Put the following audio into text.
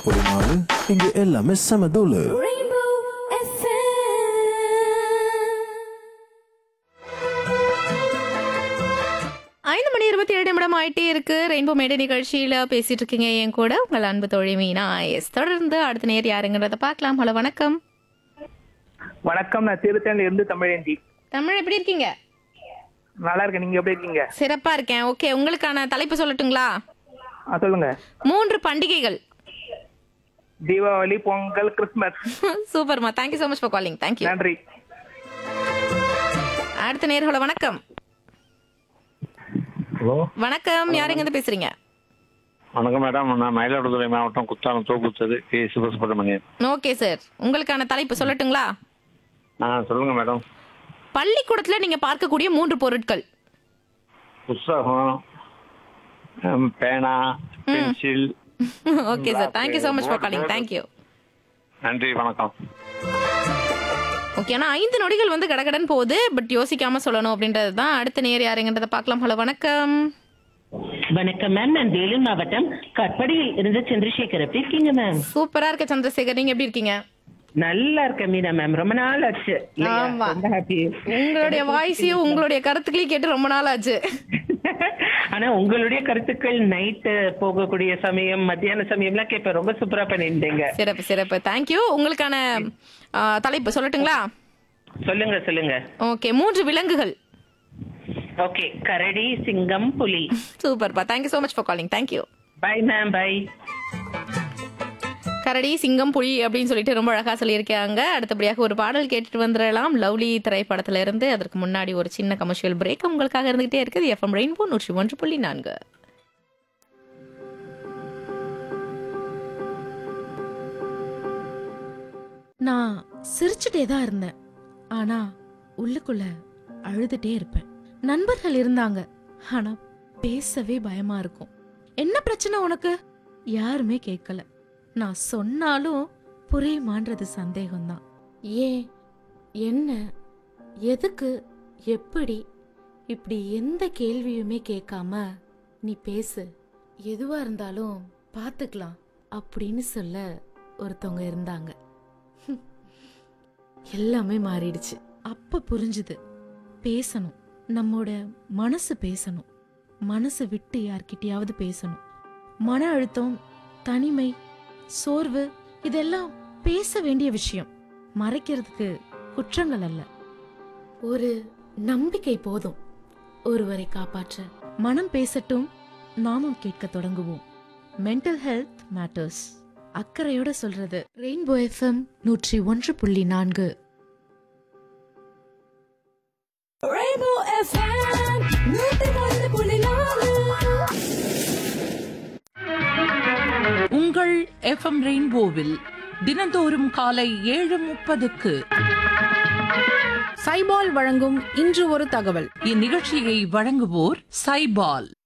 புள்ளி நாலு இங்க எல்லாமே செம தூளு Rainbow FM. ஐந்து மணி இருபத்தி ஏழு நிமிடம் ஆயிட்டே இருக்கு ரெயின்போ மேடை நிகழ்ச்சியில பேசிட்டு இருக்கீங்க என் கூட உங்கள் அன்பு தோழி மீனா எஸ் தொடர்ந்து அடுத்த நேர் யாருங்கிறத பார்க்கலாம் ஹலோ வணக்கம் வணக்கம் நான் திருத்தணில இருந்து தமிழேந்தி தமிழ் எப்படி இருக்கீங்க நல்லா இருக்கேன் நீங்க எப்படி இருக்கீங்க சிறப்பா இருக்கேன் ஓகே உங்களுக்கான தலைப்பு சொல்லட்டுங்களா ஆ சொல்லுங்க மூன்று பண்டிகைகள் தீபாவளி பொங்கல் கிறிஸ்மஸ் சூப்பர்மா thank you so much for calling thank you நன்றி அடுத்த நேர் ஹலோ வணக்கம் ஹலோ வணக்கம் யாருங்க இருந்து பேசுறீங்க வணக்கம் மேடம் நான் மயிலாடுதுறை மாவட்டம் குத்தாலம் தோப்புச்சது கே சிவசுப்ரமணியன் ஓகே சார் உங்களுக்கான தலைப்பு சொல்லட்டுங்களா ஆ சொல்லுங்க மேடம் பள்ளிக்கூடத்துல நீங்க பார்க்கக்கூடிய மூன்று பொருட்கள் புஸ்தகம் ஹம், பேனா pencil okay sir thank you so much for calling thank you நன்றி வணக்கம் ஓகே ஆனா ஐந்து நொடிகள் வந்து கடகடன் போகுது பட் யோசிக்காம சொல்லணும் அப்படின்றது தான் அடுத்த நேர் யாருங்கன்றத பார்க்கலாம் ஹலோ வணக்கம் வணக்கம் மேம் நான் வேலூர் மாவட்டம் கட்படியில் இருந்து சந்திரசேகர் எப்படி இருக்கீங்க மேம் சூப்பரா இருக்க சந்திரசேகர் நீங்க எப்படி இருக்கீங்க நல்லா இருக்க மீனா மேம் ரொம்ப நாள் ஆச்சு இல்லையா? ஆமா. ரொம்ப ஹாப்பி உங்களுடைய வாய்ஸையும் உங்களுடைய கருத்துக்களையும் கேட்டு ரொம்ப நாள் ஆச்சு ஆனா உங்களுடைய கருத்துக்கள் நைட்டு போகக்கூடிய சமயம் மத்தியான சமயம்லாம் கேட்பேன் ரொம்ப சூப்பரா பண்ணியிருந்தீங்க சிறப்பு சிறப்பு தேங்க்யூ உங்களுக்கான ஆ, தலைப்பு சொல்லட்டுங்களா சொல்லுங்க சொல்லுங்க ஓகே மூன்று விலங்குகள் ஓகே கரடி சிங்கம் புலி சூப்பர்ப்பா thank you so much for calling thank you bye ma'am bye கரடி சிங்கம் புலி அப்படின்னு சொல்லிட்டு ரொம்ப அழகா சொல்லியிருக்காங்க அடுத்தபடியாக ஒரு பாடல் கேட்டுட்டு வந்துடலாம் லவ்லி திரைப்படத்துல இருந்து அதற்கு முன்னாடி ஒரு சின்ன கமர்ஷியல் பிரேக் உங்களுக்காக இருந்துகிட்டே இருக்குது எஃப்எம் ரெயின்போ நூற்றி ஒன்று புள்ளி நான்கு நான் சிரிச்சுட்டே தான் இருந்தேன் ஆனா உள்ளுக்குள்ள அழுதுட்டே இருப்பேன் நண்பர்கள் இருந்தாங்க ஆனா பேசவே பயமா இருக்கும் என்ன பிரச்சனை உனக்கு யாருமே கேட்கல நான் சொன்னாலும் புரியுமான்றது சந்தேகம்தான் ஏன் என்ன எதுக்கு எப்படி இப்படி எந்த கேள்வியுமே கேட்காம நீ பேசு எதுவா இருந்தாலும் பார்த்துக்கலாம் அப்படின்னு சொல்ல ஒருத்தவங்க இருந்தாங்க எல்லாமே மாறிடுச்சு அப்ப புரிஞ்சுது பேசணும் நம்மோட மனசு பேசணும் மனசு விட்டு யார்கிட்டயாவது பேசணும் மன அழுத்தம் தனிமை சோர்வு இதெல்லாம் பேச வேண்டிய விஷயம் மறைக்கிறதுக்கு குற்றங்கள் அல்ல ஒரு நம்பிக்கை போதும் ஒருவரை காப்பாற்ற மனம் பேசட்டும் நாமும் கேட்க தொடங்குவோம் மென்டல் ஹெல்த் மேட்டர்ஸ் அக்கறையோட சொல்றது ரெயின்போ எஃப்எம் நூற்றி ஒன்று புள்ளி நான்கு Rainbow FM. நூத்தி ஒன்று புள்ளி நாலு. உங்கள் எஃப்எம் ரெயின்போவில் தினந்தோறும் காலை ஏழு முப்பதுக்கு சைபால் வழங்கும் இன்று ஒரு தகவல் இந்நிகழ்ச்சியை வழங்குவோர் சைபால்